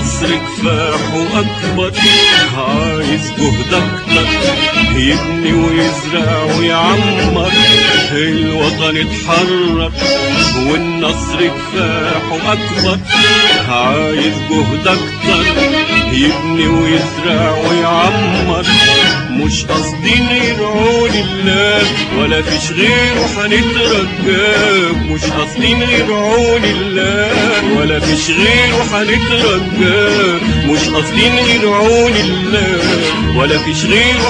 والنصر كفاح وأكبر عايز جهد أكتر يبني ويزرع ويعمر الوطن اتحرر والنصر كفاح وأكبر عايز جهد أكتر يبني ويزرع ويعمر مش قاصدين يدعوا لله ولا فيش غيره هنترجاه مش قاصدين يدعوا لله ولا فيش غيره هنترجاه مش قاصدين يدعوا لله ولا فيش غيره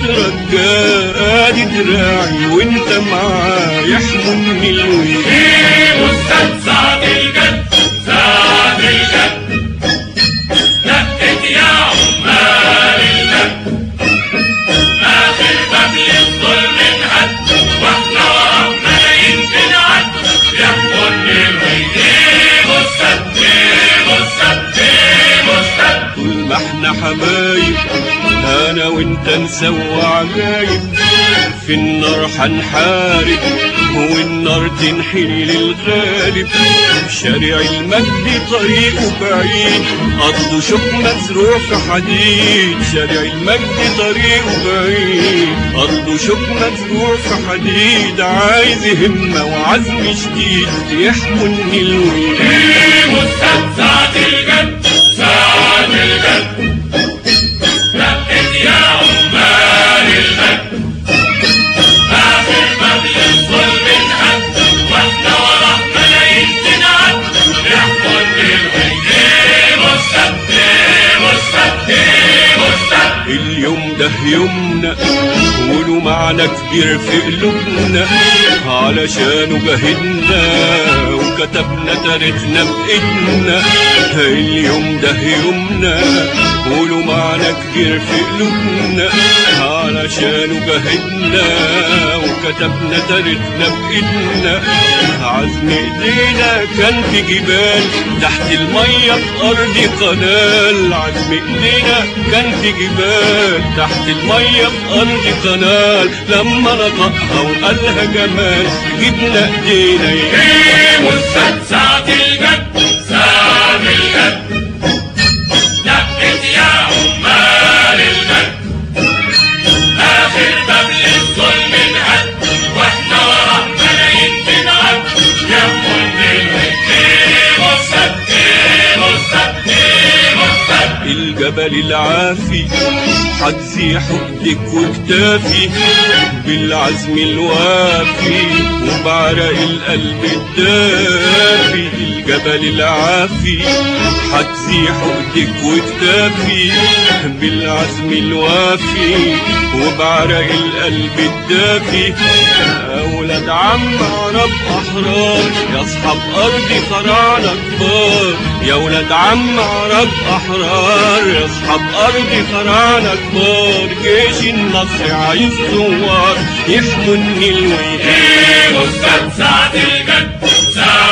هنترجاه ادي دراعي وانت معايا يحملني الويل مستد سعد الجد سعد الجد نقت يا عمال المجد آخر باب للظلم انهد واحنا ورا ملايين بنعد يحكم الويل مستد مستد مستد طول ما احنا حبايب انا وانت نسوى عجايب في النار هنحارب والنار تنحني للغالب شارع المجد طريقه بعيد قصده شوك مزروع في حديد شارع المجد طريقه بعيد قصده شوك مزروع في حديد عايز همة وعزم شديد يحملني الويل مستد سعد الجد سعد الجد نقت يا عمال المجد آخر باب للظلم انهد واحنا ورا ملايين تنعد يحكم الويل مستد مستد مستد اليوم ده يومنا وله معنى كبير في قلوبنا علشانه جاهدنا وكتبنا تاريخنا بإيدنا اليوم ده يومنا وله معنى كبير في قلوبنا علشانه جاهدنا وكتبنا تاريخنا بإيدنا عزم ايدينا كان في جبال تحت المية في أرض قنال عزم ايدينا كان في جبال تحت المية في أرض قنال لما نطقها وقالها جمال جبنا ايدينا مستد سعد الجد سعد الجد نقت يا عمال المجد آخر باب للظلم انهد واحنا ورا ملايين بنعد يحكم الويل مستد مستد مستد الجبل العافي هتزيح ايدك وكتافي بالعزم الوافي وبعرق القلب الدافي الجبل العافي هتزيح ايدك وكتافي بالعزم الوافي وبعرق القلب الدافي اولاد عم عرب احرار يا اصحاب ارضي فراعنه كبار يا ولاد عم عرب احرار يا اصحاب ارضي فراعنه كبار جيش النصر عايز ثوار يحملني الويل مستد سعد الجد سعد